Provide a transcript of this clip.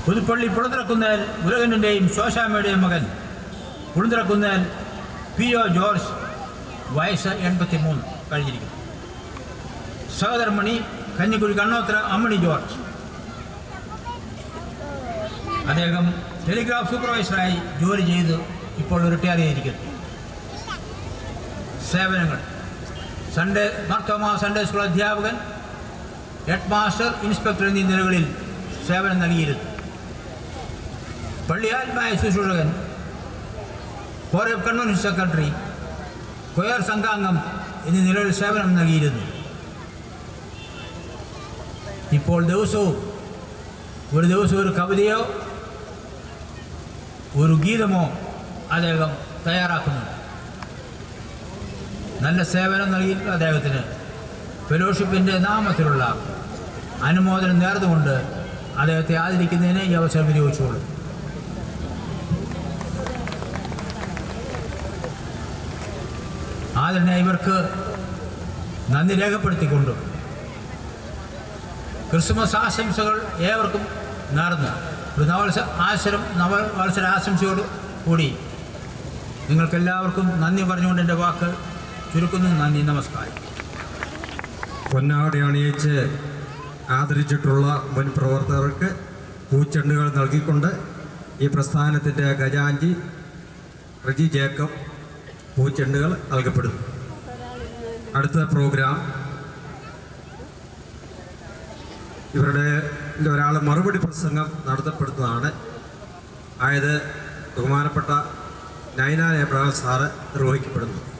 പുതുപ്പള്ളി പുളുതിറക്കുന്നേൽ മുരുകൻ്റെയും ശോശാമ്മയുടെയും മകൻ പുളുതിറക്കുന്നേൽ P O George വയസ്സ് എൺപത്തി മൂന്ന് കഴിഞ്ഞിരിക്കുന്നു സഹോദരമണി കഞ്ഞിക്കുഴി കണ്ണോത്ര അമ്മണി ജോർജ് അദ്ദേഹം ടെലിഗ്രാഫ് സൂപ്പർവൈസറായി ജോലി ചെയ്ത് ഇപ്പോൾ റിട്ടയർ ചെയ്തിരിക്കുന്നു സേവനങ്ങൾ സൺഡേ മാർത്തോമ സൺഡേ സ്കൂൾ അധ്യാപകൻ ഹെഡ് മാസ്റ്റർ ഇൻസ്പെക്ടർ എന്നീ നിലകളിൽ സേവനം നൽകിയിരുന്നു പള്ളിയാത്മായ ശുശ്രൂഷകൻ കോറേബ് കൺവെൻഷൻ സെക്രട്ടറി കൊയർ സംഘാംഗം എന്നീ നിലകളിൽ സേവനം നൽകിയിരുന്നു ഇപ്പോൾ ദിവസവും ഒരു ദിവസം ഒരു കവിതയോ ഒരു ഗീതമോ അദ്ദേഹം തയ്യാറാക്കുന്നുണ്ട് നല്ല സേവനം നൽകിയിട്ടുള്ള അദ്ദേഹത്തിന് ഫെലോഷിപ്പിൻ്റെ നാമത്തിലുള്ള അനുമോദനം നേർന്നുകൊണ്ട് അദ്ദേഹത്തെ ആദരിക്കുന്നതിന് ഈ അവസരം വിനിയോഗിച്ചുകൊള്ളും ആദരണ ഇവർക്ക് നന്ദി രേഖപ്പെടുത്തിക്കൊണ്ട് ക്രിസ്മസ് ആശംസകൾ ഏവർക്കും നേർന്ന് ഒരു നവത്സ ആശ്രം നവവത്സര ആശംസയോട് കൂടി നിങ്ങൾക്കെല്ലാവർക്കും നന്ദി പറഞ്ഞുകൊണ്ട് എൻ്റെ വാക്ക് ചുരുക്കുന്നു നന്ദി നമസ്കാരം പൊന്നാടി അണിയിച്ച് ആദരിച്ചിട്ടുള്ള മുൻ പ്രവർത്തകർക്ക് പൂച്ചെണ്ടുകൾ നൽകിക്കൊണ്ട് ഈ പ്രസ്ഥാനത്തിൻ്റെ ഖജാഞ്ചി റജി ജേക്കബ് പൂച്ചെണ്ടുകൾ നൽകപ്പെടുന്നു അടുത്ത പ്രോഗ്രാം ഇവരുടെ ഒരാൾ മറുപടി പ്രസംഗം നടത്തപ്പെടുന്നതാണ് ആയത് ബഹുമാനപ്പെട്ട നൈന എബ്രഹാം സാറ് നിർവഹിക്കപ്പെടുന്നു